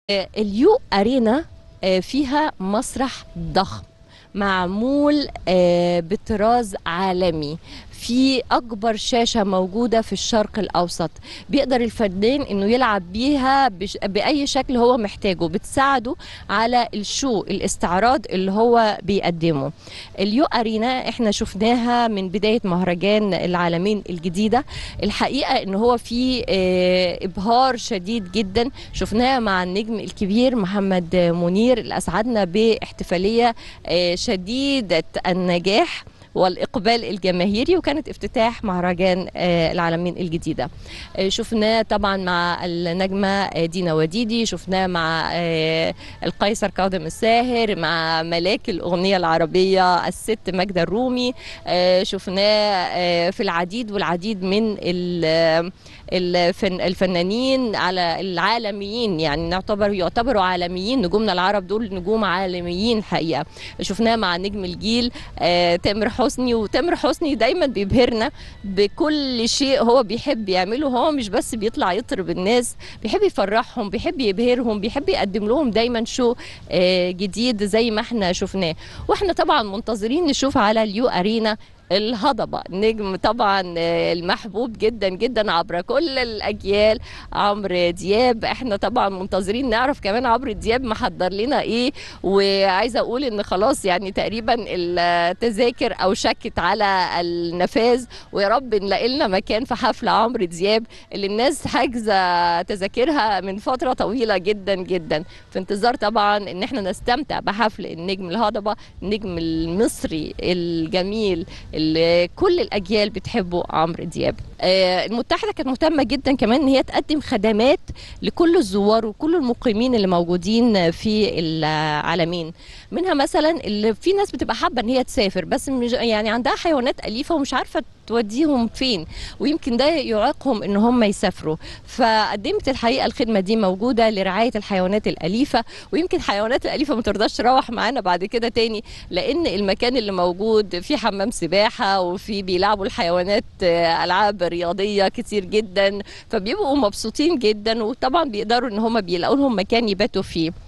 آه، اليو أرينا آه، فيها مسرح ضخم معمول آه، بطراز عالمي في أكبر شاشة موجودة في الشرق الأوسط بيقدر الفنان إنه يلعب بيها بش- بأي شكل هو محتاجه بتساعده على الشو الاستعراض اللي هو بيقدمه اليو أرينا إحنا شفناها من بداية مهرجان العالمين الجديدة الحقيقة إن هو في آه، إبهار شديد جدا شفناها مع النجم الكبير محمد منير اللي أسعدنا باحتفالية آه، شديدة النجاح والإقبال الجماهيري وكانت افتتاح مهرجان آه، العالمين الجديدة آه، شفناه طبعا مع النجمة آه، دينا وديدي شفناه مع آه، القيصر كاظم الساهر مع ملاك الأغنية العربية الست ماجدة الرومي آه، شفناه آه، في العديد والعديد من ال- الفن الفنانين على العالميين يعني نعتبر يعتبروا عالميين نجومنا العرب دول نجوم عالميين حقيقة شفناه مع نجم الجيل آه، تامر حسني وتامر حسني دايما بيبهرنا بكل شيء هو بيحب يعمله هو مش بس بيطلع يطرب الناس بيحب يفرحهم بيحب يبهرهم بيحب يقدم لهم دايما شو آه، جديد زي ما احنا شفناه واحنا طبعا منتظرين نشوف على اليو ارينا الهضبة نجم طبعا آه، المحبوب جدا جدا عبر كل الأجيال عمرو دياب احنا طبعا منتظرين نعرف كمان عمرو دياب محضر لنا ايه وعايزة اقول ان خلاص يعني تقريبا التذاكر او شكت على النفاذ ويا رب نلاقي لنا مكان في حفل عمرو دياب اللي الناس حاجزة تذاكرها من فترة طويلة جدا جدا في انتظار طبعا ان احنا نستمتع بحفل النجم الهضبة النجم المصري الجميل اللي كل الاجيال بتحبه عمرو دياب آه، المتحده كانت مهتمه جدا كمان ان هي تقدم خدمات لكل الزوار وكل المقيمين اللي موجودين في العالمين منها مثلا اللي في ناس بتبقى حابه ان هي تسافر بس مش يعني عندها حيوانات اليفه ومش عارفه توديهم فين ويمكن ده يعيقهم ان هم يسافروا فقدمت الحقيقه الخدمه دي موجوده لرعايه الحيوانات الاليفه ويمكن الحيوانات الاليفه ما ترضاش تروح معانا بعد كده تاني لان المكان اللي موجود فيه حمام سباحه وفي بيلعبوا الحيوانات آه، العاب رياضيه كتير جدا فبيبقوا مبسوطين جدا وطبعا بيقدروا ان هم بيلاقوا لهم مكان يباتوا فيه